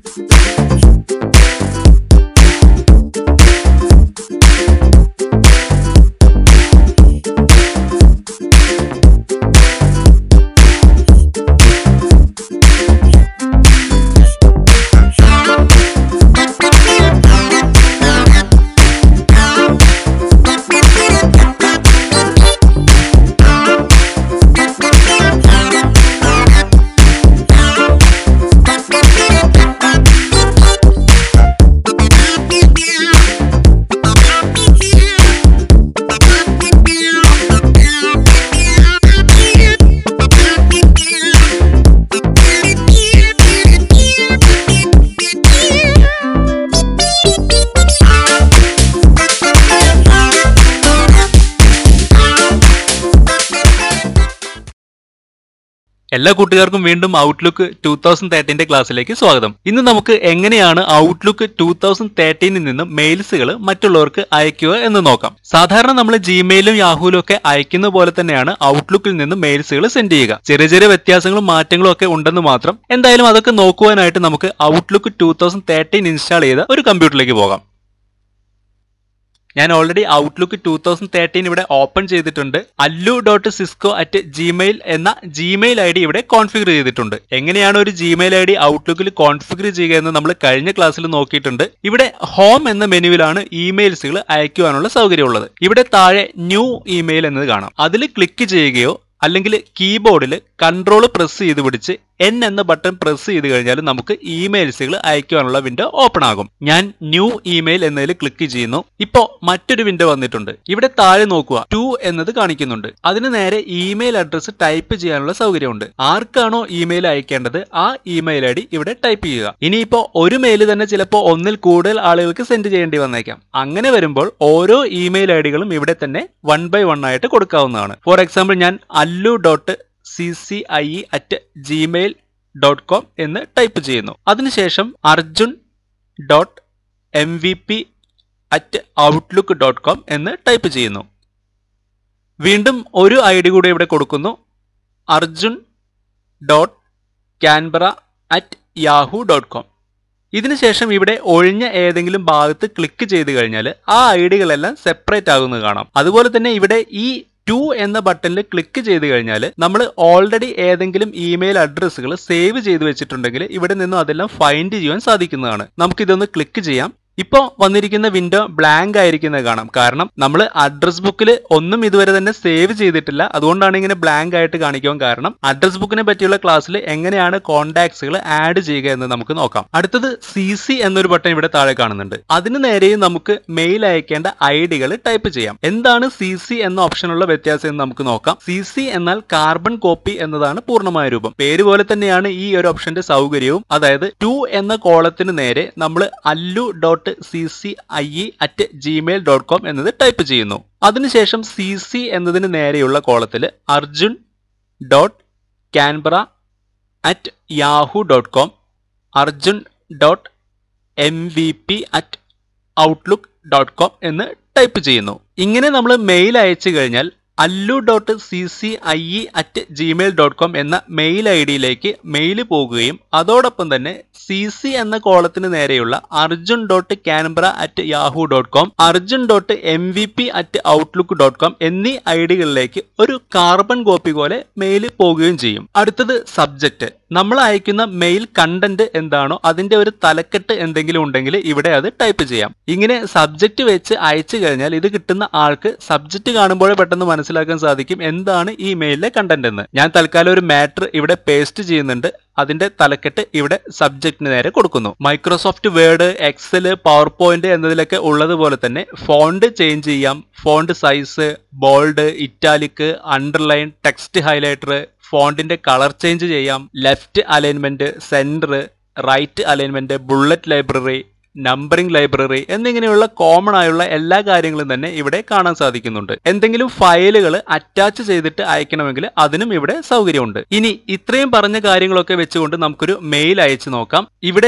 എല്ലാ കൂട്ടുകാർക്കും വീണ്ടും ഔട്ട്ലുക്ക് ടൂ തൗസൻഡ് തേർട്ടീന്റെ ക്ലാസ്സിലേക്ക് സ്വാഗതം ഇന്ന് നമുക്ക് എങ്ങനെയാണ് ഔട്ട്ലുക്ക് ടൂ തൗസൻഡ് തേർട്ടീനിൽ നിന്നും മെയിൽസുകൾ മറ്റുള്ളവർക്ക് അയക്കുക എന്ന് നോക്കാം സാധാരണ നമ്മൾ ജിമെയിലും യാഹൂലും ഒക്കെ അയക്കുന്ന പോലെ തന്നെയാണ് ഔട്ട്ലുക്കിൽ നിന്ന് മെയിൽസുകൾ സെൻഡ് ചെയ്യുക ചെറിയ ചെറിയ വ്യത്യാസങ്ങളും മാറ്റങ്ങളും ഒക്കെ ഉണ്ടെന്ന് മാത്രം എന്തായാലും അതൊക്കെ നോക്കുവാനായിട്ട് നമുക്ക് Outlook two thousand thirteen install ചെയ്ത ഒരു കമ്പ്യൂട്ടറിലേക്ക് പോകാം ഞാൻ already Outlook two thousand thirteen ഇവിടെ ഓപ്പൺ ചെയ്തിട്ടുണ്ട് Allu dot Cisco at Gmail എന്ന ജിമെയിൽ ഐ ഡി ഇവിടെ കോൺഫിഗർ ചെയ്തിട്ടുണ്ട് എങ്ങനെയാണ് ഒരു ജിമെയിൽ ഐ ഡി ഔട്ട്ലുക്കിൽ കോൺഫിഗർ ചെയ്യുക എന്ന് നമ്മൾ കഴിഞ്ഞ ക്ലാസ്സിൽ നോക്കിയിട്ടുണ്ട് ഇവിടെ ഹോം എന്ന മെനുവിലാണ് ഇമെയിൽസുകൾ അയക്കുവാനുള്ള സൗകര്യമുള്ളത് ഇവിടെ താഴെ ന്യൂ ഇമെയിൽ എന്നത് കാണാം അതിൽ ക്ലിക്ക് ചെയ്യുകയോ അല്ലെങ്കിൽ കീബോർഡിൽ കൺട്രോൾ പ്രസ് ചെയ്ത് പിടിച്ച് എൻ എന്ന ബട്ടൺ പ്രസ് ചെയ്ത് കഴിഞ്ഞാൽ നമുക്ക് ഇമെയിൽസുകൾ അയക്കുവാനുള്ള വിൻഡോ ഓപ്പൺ ആകും ഞാൻ ന്യൂ ഇമെയിൽ എന്നതിൽ ക്ലിക്ക് ചെയ്യുന്നു ഇപ്പോ മറ്റൊരു വിൻഡോ വന്നിട്ടുണ്ട് ഇവിടെ താഴെ നോക്കുക ടു എന്നത് കാണിക്കുന്നുണ്ട് അതിന് നേരെ ഇമെയിൽ അഡ്രസ്സ് ടൈപ്പ് ചെയ്യാനുള്ള സൗകര്യമുണ്ട് ആർക്കാണോ ഇമെയിൽ അയക്കേണ്ടത് ആ ഇമെയിൽ ഐ ഡി ഇവിടെ ടൈപ്പ് ചെയ്യുക ഇനിയിപ്പോ ഒരു മെയിൽ തന്നെ ചിലപ്പോൾ ഒന്നിൽ കൂടുതൽ ആളുകൾക്ക് സെൻഡ് ചെയ്യേണ്ടി വന്നേക്കാം അങ്ങനെ വരുമ്പോൾ ഓരോ ഇമെയിൽ ഐ ഡികളും ഇവിടെ തന്നെ വൺ ബൈ വൺ ആയിട്ട് കൊടുക്കാവുന്നതാണ് ഫോർ എക്സാമ്പിൾ ഞാൻ Allu dot C C I E at Gmail dot com എന്ന് ടൈപ്പ് ചെയ്യുന്നു അതിനുശേഷം Arjun dot M V P at Outlook dot com എന്ന് ടൈപ്പ് ചെയ്യുന്നു വീണ്ടും ഒരു ഐ ഡി കൂടി ഇവിടെ കൊടുക്കുന്നു Arjun dot Canberra at Yahoo dot com ഇതിനുശേഷം ഇവിടെ ഒഴിഞ്ഞ ഏതെങ്കിലും ഭാഗത്ത് ക്ലിക്ക് ചെയ്ത് കഴിഞ്ഞാൽ ആ ഐ ഡികളെല്ലാം സെപ്പറേറ്റ് ആകുന്നത് കാണാം അതുപോലെ തന്നെ ഇവിടെ ഈ ടു എന്ന ബട്ടണിൽ ക്ലിക്ക് ചെയ്ത് കഴിഞ്ഞാൽ നമ്മൾ ഓൾറെഡി ഏതെങ്കിലും ഇമെയിൽ അഡ്രസ്സുകൾ സേവ് ചെയ്ത് വെച്ചിട്ടുണ്ടെങ്കിൽ ഇവിടെ നിന്നും അതെല്ലാം ഫൈൻഡ് ചെയ്യാൻ സാധിക്കുന്നതാണ് നമുക്കിതൊന്ന് ക്ലിക്ക് ചെയ്യാം ഇപ്പോൾ വന്നിരിക്കുന്ന വിൻഡോ ബ്ലാങ്ക് ആയിരിക്കുന്നത് കാണാം കാരണം നമ്മൾ അഡ്രസ് ബുക്കിൽ ഒന്നും ഇതുവരെ തന്നെ സേവ് ചെയ്തിട്ടില്ല അതുകൊണ്ടാണ് ഇങ്ങനെ ബ്ലാങ്ക് ആയിട്ട് കാണിക്കാൻ കാരണം അഡ്രസ് ബുക്കിനെ പറ്റിയുള്ള ക്ലാസ്സിൽ എങ്ങനെയാണ് കോണ്ടാക്ട്സുകൾ ആഡ് ചെയ്യുക എന്ന് നമുക്ക് നോക്കാം അടുത്തത് സി സി എന്നൊരു ബട്ടൺ ഇവിടെ താഴെ കാണുന്നുണ്ട് അതിന് നേരെയും നമുക്ക് മെയിൽ അയക്കേണ്ട ഐ ഡികൾ ടൈപ്പ് ചെയ്യാം എന്താണ് സി സി എന്ന ഓപ്ഷനുള്ള വ്യത്യാസം എന്ന് നമുക്ക് നോക്കാം സി സി എന്നാൽ കാർബൺ കോപ്പി എന്നതാണ് പൂർണ്ണമായ രൂപം പേര് പോലെ തന്നെയാണ് ഈ ഒരു ഓപ്ഷന്റെ സൗകര്യവും അതായത് ടു എന്ന കോളത്തിന് നേരെ നമ്മൾ Allu dot C C I E at Gmail dot com എന്നത് ടൈപ്പ് ചെയ്യുന്നു അതിനുശേഷം സി സി എന്നതിന് നേരെയുള്ള കോളത്തിൽ Arjun dot Canberra at Yahoo dot com Arjun dot M V P at Outlook dot com എന്ന് ടൈപ്പ് ചെയ്യുന്നു ഇങ്ങനെ നമ്മൾ മെയിൽ അയച്ചു കഴിഞ്ഞാൽ Allu dot C C I E at Gmail dot com എന്ന മെയിൽ ഐ ഡിയിലേക്ക് മെയിൽ പോകുകയും അതോടൊപ്പം തന്നെ സി സി എന്ന കോളത്തിന് നേരെയുള്ള Arjun dot Canberra at Yahoo dot com Arjun dot M V P at Outlook dot com എന്നീ ഐ ഡികളിലേക്ക് ഒരു കാർബൺ കോപ്പി പോലെ മെയിൽ പോകുകയും ചെയ്യും അടുത്തത് സബ്ജക്റ്റ് നമ്മൾ അയക്കുന്ന മെയിൽ കണ്ടന്റ് എന്താണോ അതിന്റെ ഒരു തലക്കെട്ട് എന്തെങ്കിലും ഉണ്ടെങ്കിൽ ഇവിടെ അത് ടൈപ്പ് ചെയ്യാം ഇങ്ങനെ സബ്ജക്റ്റ് വെച്ച് അയച്ചു കഴിഞ്ഞാൽ ഇത് കിട്ടുന്ന ആൾക്ക് സബ്ജക്റ്റ് കാണുമ്പോഴേ പെട്ടെന്ന് മനസ്സിലാക്കാൻ സാധിക്കും എന്താണ് ഈ മെയിലിലെ കണ്ടന്റ് എന്ന് ഞാൻ തൽക്കാലം ഒരു മാറ്റർ ഇവിടെ പേസ്റ്റ് ചെയ്യുന്നുണ്ട് അതിന്റെ തലക്കെട്ട് ഇവിടെ സബ്ജക്റ്റിന് നേരെ കൊടുക്കുന്നു Microsoft Word Excel PowerPoint എന്നതിലൊക്കെ ഉള്ളതുപോലെ തന്നെ ഫോണ്ട് ചേഞ്ച് ചെയ്യാം font size bold italic underline text highlighter ഫോണ്ടിന്റെ കളർ ചേഞ്ച് ചെയ്യാം left alignment centre right alignment bullet library numbering library എന്നിങ്ങനെയുള്ള കോമൺ ആയുള്ള എല്ലാ കാര്യങ്ങളും തന്നെ ഇവിടെ കാണാൻ സാധിക്കുന്നുണ്ട് എന്തെങ്കിലും ഫയലുകൾ അറ്റാച്ച് ചെയ്തിട്ട് അയക്കണമെങ്കിൽ അതിനും ഇവിടെ സൗകര്യമുണ്ട് ഇനി ഇത്രയും പറഞ്ഞ കാര്യങ്ങളൊക്കെ വെച്ചുകൊണ്ട് നമുക്കൊരു മെയിൽ അയച്ചു നോക്കാം ഇവിടെ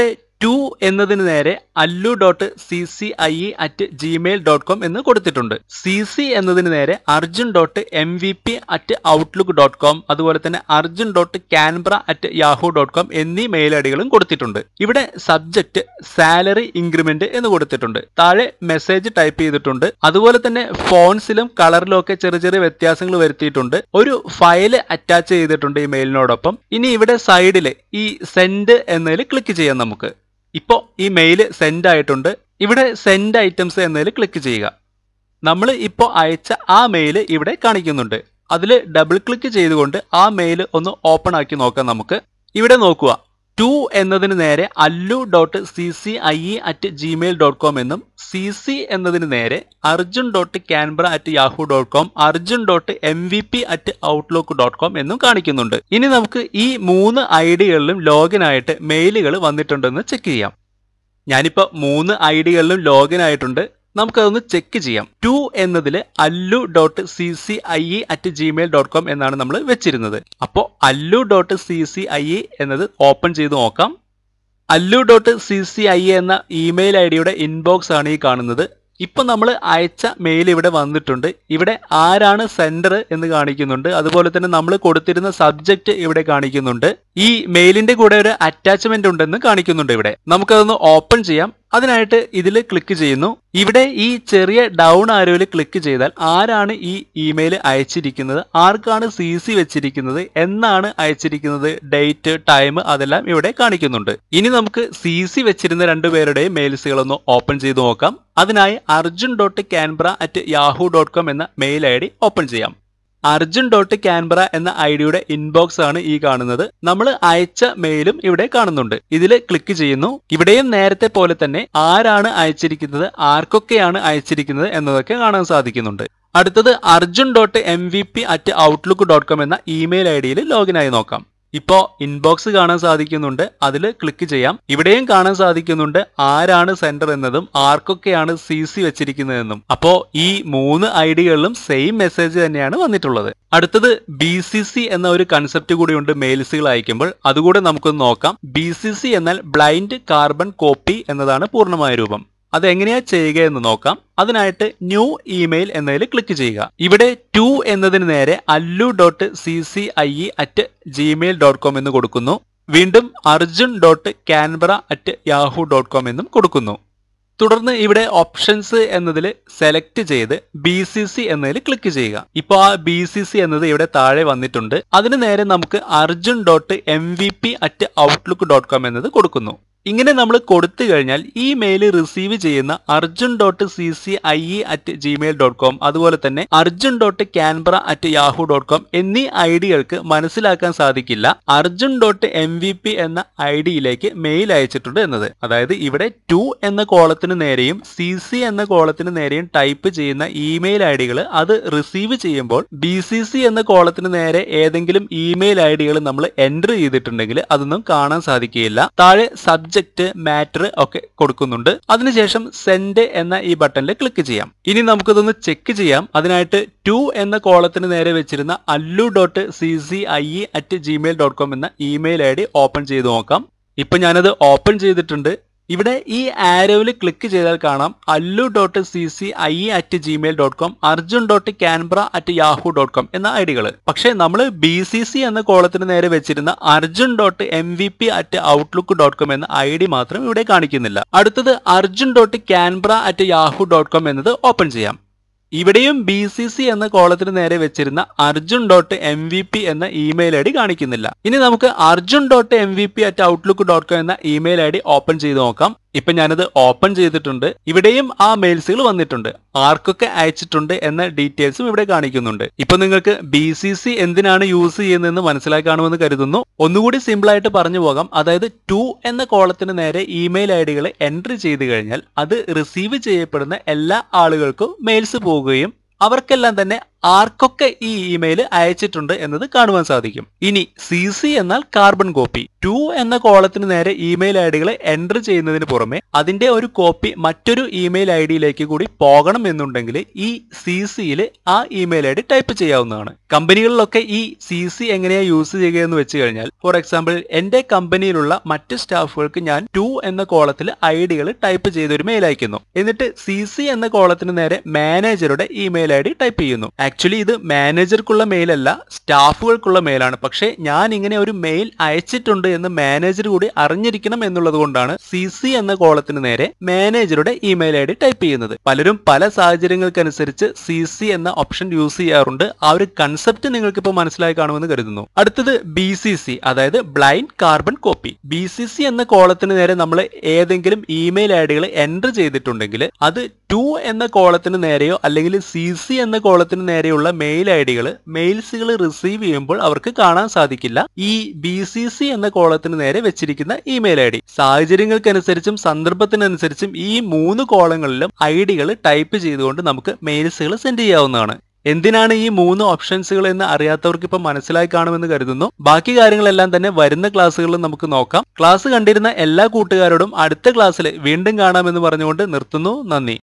ടു എന്നതിന് നേരെ Allu dot C C I E at Gmail dot com എന്ന് കൊടുത്തിട്ടുണ്ട് സി സി എന്നതിന് നേരെ Arjun dot M V P at Outlook dot com അതുപോലെ തന്നെ Arjun dot Canberra at Yahoo dot com എന്നീ മെയിൽ ഐഡികളും കൊടുത്തിട്ടുണ്ട് ഇവിടെ സബ്ജക്റ്റ് സാലറി ഇൻക്രിമെന്റ് എന്ന് കൊടുത്തിട്ടുണ്ട് താഴെ മെസ്സേജ് ടൈപ്പ് ചെയ്തിട്ടുണ്ട് അതുപോലെ തന്നെ ഫോൺസിലും കളറിലും ഒക്കെ ചെറിയ ചെറിയ വ്യത്യാസങ്ങൾ വരുത്തിയിട്ടുണ്ട് ഒരു ഫയൽ അറ്റാച്ച് ചെയ്തിട്ടുണ്ട് ഈ മെയിലിനോടൊപ്പം ഇനി ഇവിടെ സൈഡിൽ ഈ സെൻഡ് എന്നതിൽ ക്ലിക്ക് ചെയ്യാം നമുക്ക് ഇപ്പോൾ ഈ മെയിൽ സെൻഡ് ആയിട്ടുണ്ട് ഇവിടെ സെൻഡ് ഐറ്റംസ് എന്നതിൽ ക്ലിക്ക് ചെയ്യുക നമ്മൾ ഇപ്പോൾ അയച്ച ആ മെയിൽ ഇവിടെ കാണിക്കുന്നുണ്ട് അതിൽ ഡബിൾ ക്ലിക്ക് ചെയ്തുകൊണ്ട് ആ മെയിൽ ഒന്ന് ഓപ്പൺ ആക്കി നോക്കാം നമുക്ക് ഇവിടെ നോക്കുക ടു എന്നതിന് നേരെ Allu dot C C I E at Gmail dot com എന്നും സി സി എന്നതിന് നേരെ Arjun dot Canberra at Yahoo dot com Arjun dot M V P at Outlook dot com എന്നും കാണിക്കുന്നുണ്ട് ഇനി നമുക്ക് ഈ മൂന്ന് ഐ ഡികളിലും ലോഗിൻ ആയിട്ട് മെയിലുകൾ വന്നിട്ടുണ്ടെന്ന് ചെക്ക് ചെയ്യാം ഞാനിപ്പോൾ മൂന്ന് ഐ ഡികളിലും ലോഗിൻ ആയിട്ടുണ്ട് നമുക്കതൊന്ന് ചെക്ക് ചെയ്യാം ടു എന്നതിൽ Allu dot C C I E at Gmail dot com എന്നാണ് നമ്മൾ വെച്ചിരുന്നത് അപ്പോൾ Allu dot C C I E എന്നത് ഓപ്പൺ ചെയ്ത് നോക്കാം Allu dot C C I എന്ന ഇമെയിൽ ഐ ഡിയുടെ ഇൻബോക്സ് ആണ് ഈ കാണുന്നത് ഇപ്പൊ നമ്മൾ അയച്ച മെയിൽ ഇവിടെ വന്നിട്ടുണ്ട് ഇവിടെ ആരാണ് സെൻഡർ എന്ന് കാണിക്കുന്നുണ്ട് അതുപോലെ തന്നെ നമ്മൾ കൊടുത്തിരുന്ന സബ്ജക്റ്റ് ഇവിടെ കാണിക്കുന്നുണ്ട് ഈ മെയിലിന്റെ കൂടെ ഒരു അറ്റാച്ച്മെന്റ് ഉണ്ടെന്ന് കാണിക്കുന്നുണ്ട് ഇവിടെ നമുക്കതൊന്ന് ഓപ്പൺ ചെയ്യാം അതിനായിട്ട് ഇതിൽ ക്ലിക്ക് ചെയ്യുന്നു ഇവിടെ ഈ ചെറിയ ഡൗൺ ആരോയിൽ ക്ലിക്ക് ചെയ്താൽ ആരാണ് ഈ ഇമെയിൽ അയച്ചിരിക്കുന്നത് ആർക്കാണ് സി സി വെച്ചിരിക്കുന്നത് എന്നാണ് അയച്ചിരിക്കുന്നത് ഡേറ്റ് ടൈം അതെല്ലാം ഇവിടെ കാണിക്കുന്നുണ്ട് ഇനി നമുക്ക് സി സി വെച്ചിരുന്ന രണ്ടുപേരുടെയും മെയിൽസുകളൊന്ന് ഓപ്പൺ ചെയ്ത് നോക്കാം അതിനായി Arjun dot Canberra at Yahoo dot com എന്ന മെയിൽ ഐ ഡി ഓപ്പൺ ചെയ്യാം അർജുൻ ഡോട്ട് ക്യാൻബ്ര എന്ന ഐ ഡിയുടെ ഇൻബോക്സ് ആണ് ഈ കാണുന്നത് നമ്മൾ അയച്ച മെയിലും ഇവിടെ കാണുന്നുണ്ട് ഇതിൽ ക്ലിക്ക് ചെയ്യുന്നു ഇവിടെയും നേരത്തെ പോലെ തന്നെ ആരാണ് അയച്ചിരിക്കുന്നത് ആർക്കൊക്കെയാണ് അയച്ചിരിക്കുന്നത് എന്നതൊക്കെ കാണാൻ സാധിക്കുന്നുണ്ട് അടുത്തത് Arjun dot M V P at Outlook dot com എന്ന ഇമെയിൽ ഐ ഡിയിൽ ലോഗിൻ ആയി നോക്കാം ഇപ്പോൾ ഇൻബോക്സ് കാണാൻ സാധിക്കുന്നുണ്ട് അതിൽ ക്ലിക്ക് ചെയ്യാം ഇവിടെയും കാണാൻ സാധിക്കുന്നുണ്ട് ആരാണ് സെന്റർ എന്നതും ആർക്കൊക്കെയാണ് സി സി വെച്ചിരിക്കുന്നതെന്നും അപ്പോൾ ഈ മൂന്ന് ഐ ഡികളിലും സെയിം മെസ്സേജ് തന്നെയാണ് വന്നിട്ടുള്ളത് അടുത്തത് ബി സി സി എന്ന ഒരു കൺസെപ്റ്റ് കൂടിയുണ്ട് മെയിൽസുകൾ അയക്കുമ്പോൾ അതുകൂടെ നമുക്കൊന്ന് നോക്കാം ബി സി സി എന്നാൽ ബ്ലൈൻഡ് കാർബൺ കോപ്പി എന്നതാണ് പൂർണ്ണമായ രൂപം അത് എങ്ങനെയാ ചെയ്യുക എന്ന് നോക്കാം അതിനായിട്ട് ന്യൂ ഇമെയിൽ എന്നതിൽ ക്ലിക്ക് ചെയ്യുക ഇവിടെ ടു എന്നതിന് നേരെ Allu dot C C I E at Gmail dot com എന്ന് കൊടുക്കുന്നു വീണ്ടും Arjun dot Canberra at Yahoo dot com എന്നും കൊടുക്കുന്നു തുടർന്ന് ഇവിടെ ഓപ്ഷൻസ് എന്നതിൽ സെലക്ട് ചെയ്ത് ബി സി സി എന്നതിൽ ക്ലിക്ക് ചെയ്യുക ഇപ്പോൾ ആ ബി സി സി എന്നത് ഇവിടെ താഴെ വന്നിട്ടുണ്ട് അതിന് നേരെ നമുക്ക് Arjun dot M V P at Outlook dot com എന്നത് കൊടുക്കുന്നു ഇങ്ങനെ നമ്മൾ കൊടുത്തു കഴിഞ്ഞാൽ ഈ മെയിൽ റിസീവ് ചെയ്യുന്ന Arjun dot C C I E at Gmail dot com അതുപോലെ തന്നെ Arjun dot Canberra at Yahoo dot com എന്നീ ഐ ഡികൾക്ക് മനസ്സിലാക്കാൻ സാധിക്കില്ല Arjun dot M V P എന്ന ഐ ഡിയിലേക്ക് മെയിൽ അയച്ചിട്ടുണ്ട് എന്നത് അതായത് ഇവിടെ ടു എന്ന കോളത്തിന് നേരെയും സി സി എന്ന കോളത്തിന് നേരെയും ടൈപ്പ് ചെയ്യുന്ന ഇമെയിൽ ഐ ഡികൾ അത് റിസീവ് ചെയ്യുമ്പോൾ ബി സി സി എന്ന കോളത്തിന് നേരെ ഏതെങ്കിലും ഇമെയിൽ ഐ ഡികൾ നമ്മൾ എൻ്റർ ചെയ്തിട്ടുണ്ടെങ്കിൽ അതൊന്നും കാണാൻ സാധിക്കുകയില്ല താഴെ സബ്ജക്ട് മാറ്റർ ഒക്കെ കൊടുക്കുന്നുണ്ട് അതിനുശേഷം സെൻഡ് എന്ന ഈ ബട്ടണിൽ ക്ലിക്ക് ചെയ്യാം ഇനി നമുക്കിതൊന്ന് ചെക്ക് ചെയ്യാം അതിനായിട്ട് ടു എന്ന കോളത്തിന് നേരെ വെച്ചിരുന്ന Allu dot C C I E at Gmail dot com എന്ന ഇമെയിൽ ഐ ഡി ഓപ്പൺ ചെയ്ത് നോക്കാം ഇപ്പൊ ഞാനത് ഓപ്പൺ ചെയ്തിട്ടുണ്ട് ഇവിടെ ഈ ആരോയിൽ ക്ലിക്ക് ചെയ്താൽ കാണാം Allu dot C C I E at Gmail dot com Arjun dot Canberra at Yahoo dot com എന്ന ഐ ഡികൾ പക്ഷേ നമ്മൾ ബി സി സി എന്ന കോളത്തിന് നേരെ വെച്ചിരുന്ന Arjun dot M V P at Outlook dot com എന്ന ഐ ഡി മാത്രം ഇവിടെ കാണിക്കുന്നില്ല അടുത്തത് Arjun dot Canberra at Yahoo dot com എന്നത് ഓപ്പൺ ചെയ്യാം ഇവിടെയും ബി സി സി എന്ന കോളത്തിന് നേരെ വെച്ചിരുന്ന Arjun dot M V P എന്ന ഇമെയിൽ ഐ ഡി കാണിക്കുന്നില്ല ഇനി നമുക്ക് Arjun dot M V P at Outlook dot com എന്ന ഇമെയിൽ ഐ ഡി ഓപ്പൺ ചെയ്ത് നോക്കാം ഇപ്പൊ ഞാനത് ഓപ്പൺ ചെയ്തിട്ടുണ്ട് ഇവിടെയും ആ മെയിൽസുകൾ വന്നിട്ടുണ്ട് ആർക്കൊക്കെ അയച്ചിട്ടുണ്ട് എന്ന ഡീറ്റെയിൽസും ഇവിടെ കാണിക്കുന്നുണ്ട് ഇപ്പൊ നിങ്ങൾക്ക് ബി സി സി എന്തിനാണ് യൂസ് ചെയ്യുന്നതെന്ന് മനസ്സിലാക്കി കാണുമെന്ന് കരുതുന്നു ഒന്നുകൂടി സിമ്പിൾ ആയിട്ട് പറഞ്ഞു പോകാം അതായത് ടു എന്ന കോളത്തിന് നേരെ ഇമെയിൽ ഐ ഡികൾ എൻട്രി ചെയ്ത് കഴിഞ്ഞാൽ അത് റിസീവ് ചെയ്യപ്പെടുന്ന എല്ലാ ആളുകൾക്കും മെയിൽസ് പോകുകയും അവർക്കെല്ലാം തന്നെ ആർക്കൊക്കെ ഈ ഇമെയിൽ അയച്ചിട്ടുണ്ട് എന്നത് കാണുവാൻ സാധിക്കും ഇനി സി സി എന്നാൽ കാർബൺ കോപ്പി ടു എന്ന കോളത്തിന് നേരെ ഇമെയിൽ ഐ ഡികളെ എൻറ്റർ ചെയ്യുന്നതിന് പുറമെ അതിന്റെ ഒരു കോപ്പി മറ്റൊരു ഇമെയിൽ ഐ ഡിയിലേക്ക് കൂടി പോകണം എന്നുണ്ടെങ്കിൽ ഈ സി സിയിൽ ആ ഇമെയിൽ ഐ ഡി ടൈപ്പ് ചെയ്യാവുന്നതാണ് കമ്പനികളിലൊക്കെ ഈ സി സി എങ്ങനെയാ യൂസ് ചെയ്യുക എന്ന് വെച്ച് കഴിഞ്ഞാൽ ഫോർ എക്സാമ്പിൾ എന്റെ കമ്പനിയിലുള്ള മറ്റ് സ്റ്റാഫുകൾക്ക് ഞാൻ ടു എന്ന കോളത്തിൽ ഐ ഡികൾ ടൈപ്പ് ചെയ്ത് ഒരു മെയിൽ അയക്കുന്നു എന്നിട്ട് സി സി എന്ന കോളത്തിന് നേരെ മാനേജറുടെ ഇമെയിൽ ഐ ഡി ടൈപ്പ് ചെയ്യുന്നു ആക്ച്വലി ഇത് മാനേജർക്കുള്ള മെയിൽ അല്ല സ്റ്റാഫുകൾക്കുള്ള മെയിലാണ് പക്ഷേ ഞാൻ ഇങ്ങനെ ഒരു മെയിൽ അയച്ചിട്ടുണ്ട് എന്ന് മാനേജർ കൂടി അറിഞ്ഞിരിക്കണം എന്നുള്ളത് കൊണ്ടാണ് സി സി എന്ന കോളത്തിന് നേരെ മാനേജറുടെ ഇമെയിൽ ഐ ഡി ടൈപ്പ് ചെയ്യുന്നത് പലരും പല സാഹചര്യങ്ങൾക്കനുസരിച്ച് സി സി എന്ന ഓപ്ഷൻ യൂസ് ചെയ്യാറുണ്ട് ആ ഒരു കൺസെപ്റ്റ് നിങ്ങൾക്ക് ഇപ്പോൾ മനസ്സിലായി കാണുമെന്ന് കരുതുന്നു അടുത്തത് ബി സി സി അതായത് blind carbon copy B C C എന്ന കോളത്തിന് നേരെ നമ്മൾ ഏതെങ്കിലും ഇമെയിൽ ഐ ഡികൾ എൻറ്റർ ചെയ്തിട്ടുണ്ടെങ്കിൽ അത് ടു എന്ന കോളത്തിന് നേരെയോ അല്ലെങ്കിൽ സി സി എന്ന കോളത്തിന് നേരെയുള്ള മെയിൽ ഐ ഡികൾ മെയിൽസുകൾ റിസീവ് ചെയ്യുമ്പോൾ അവർക്ക് കാണാൻ സാധിക്കില്ല ഈ ബി സി സി എന്ന കോളത്തിന് നേരെ വെച്ചിരിക്കുന്ന ഇമെയിൽ ഐ ഡി സാഹചര്യങ്ങൾക്കനുസരിച്ചും സന്ദർഭത്തിനനുസരിച്ചും ഈ മൂന്ന് കോളങ്ങളിലും ഐ ഡികൾ ടൈപ്പ് ചെയ്തുകൊണ്ട് നമുക്ക് മെയിൽസുകൾ സെൻഡ് ചെയ്യാവുന്നതാണ് എന്തിനാണ് ഈ മൂന്ന് ഓപ്ഷൻസുകൾ എന്ന് അറിയാത്തവർക്ക് ഇപ്പം മനസ്സിലായി കാണുമെന്ന് കരുതുന്നു ബാക്കി കാര്യങ്ങളെല്ലാം തന്നെ വരുന്ന ക്ലാസ്സുകളിൽ നമുക്ക് നോക്കാം ക്ലാസ് കണ്ടിരുന്ന എല്ലാ കൂട്ടുകാരോടും അടുത്ത ക്ലാസ്സിൽ വീണ്ടും കാണാമെന്ന് പറഞ്ഞുകൊണ്ട് നിർത്തുന്നു നന്ദി